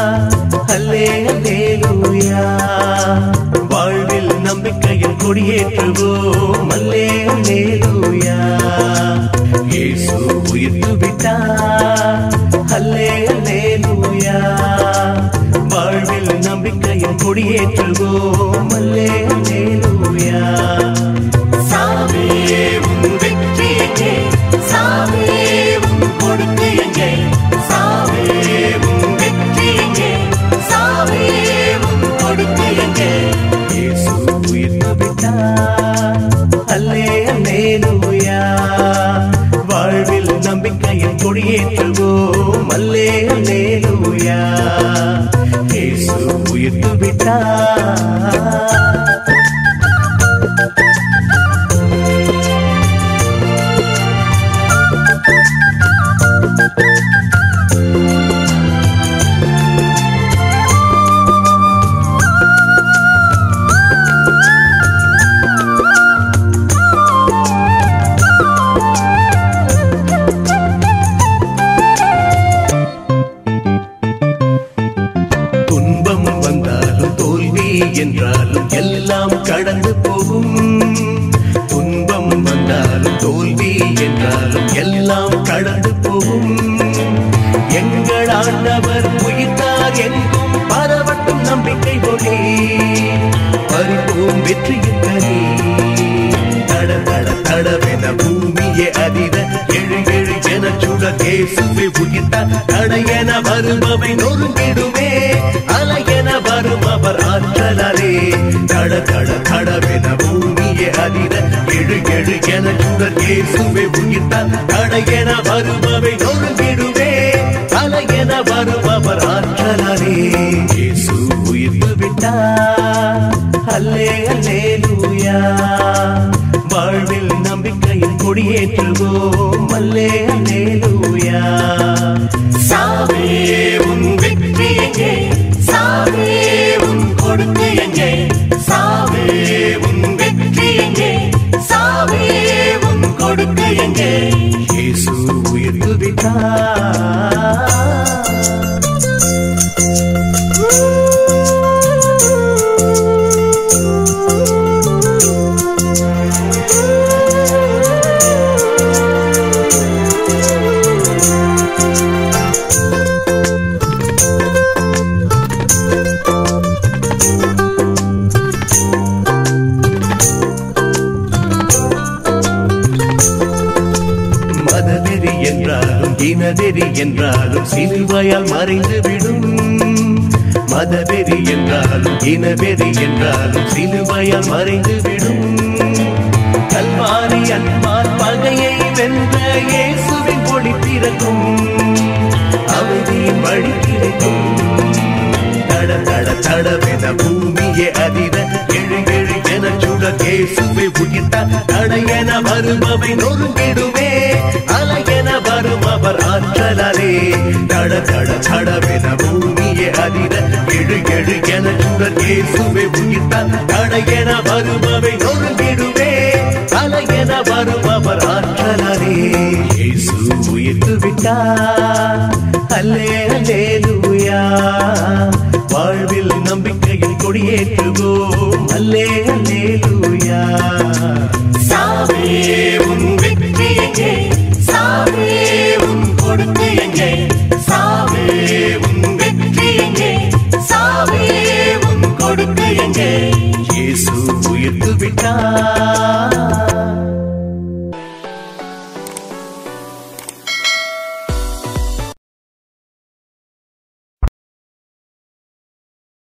அல்லே அல்லேலூயா வாழ்வில் நம்பிக்கையில் கொடியேற்றுவோம் அல்லே அல்லேலூயா இயேசு உயிர்த்து விட்டார் அல்லே அல்லேலூயா வாழ்வில் நம்பிக்கையில் கொடியேற்றுவோம் அல்லே அல்லேலூயா சாவே உன் வெற்றி எங்கே சாவே உன் கொடுக்கு எங்கே சாவே உன் வெற்றி எங்கே சாவே உன் கொடுக்கு எங்கே இயேசு உயிர்த்து விட்டார் அல்லே அல்லேலூயா வாழ்வில் நம்பிக்கையில் கொடியேற்றுவோம் அல்லே அல்லேலூயா இயேசு உயிர்த்து விட்டார் துன்பம் வந்தாலும் தோல்வி என்றாலும் எல்லாம் கடந்து போகும் துன்பம் வந்தாலும் தோல்வி என்றாலும் எல்லாம் கடந்து போகும் எங்கள் ஆண்டவர் உயிர்த்தார் எங்கும் பரவட்டும் நம்பிக்கை ஒளி பறிப்போம் வெற்றியின் கனி தட தட தடவென பூமியே அதிர எழு எழு என சுட கேசுவை உயிர்த்தார் தடையென வருபவை நொறுங்கிடுமே அலையென வரும் அவர் ஆற்றலாரே தட தட தடவென பூமியே அதிர எழு எழு என சுட கேசுவை உயிர்த்தார் தடையென வருபவை நொறுங்கிடுமே அலையென வரும் அவர் ஆற்றலாரே இயேசு உயிர்த்து விட்டார் அல்லே அல்லேலூயா வாழ்வில் நம்பிக்கையில் கொடியேற்றுவோம் அல்லே அல்லேலூயா சாவே உன் வெற்றி எங்கே சாவே உன் கொடுக்கு எங்கே சாவே உன் வெற்றி எங்கே சாவே உன் கொடுக்கு எங்கே இயேசு உயிர்த்து விட்டார் மதவெறி என்றாலும் இனவெறி என்றாலும் சிலுவையால் மறைந்து விடும் மதவெறி என்றாலும் இனவெறி என்றாலும் சிலுவையால் மறைந்து விடும் கல்வாரி அன்பால் பகையை வென்ற இயேசுவின் கொடி பிறக்கும் அமைதியின் வழி கிடைக்கும் தட தட தடவென பூமியே அதிர எழு எழு என சுட கேசுவை உயிர்த்த தடையென வருபவை நொறுங்கிடுமே அலையென வரும் அவர் ஆற்றலாரே தட தட தடவென பூமியே அதிர எழு எழு என சுட கேசுவை உயிர்த்த தடையென வருபவை நொறுங்கிடுமே அலையென வரும் அவர் ஆற்றலாரே இயேசு உயிர்த்து விட்டார் அல்லே அல்லேலூயா வாழ்வில் நம்பிக்கையில் கொடியேற்றுவோம் அல்லே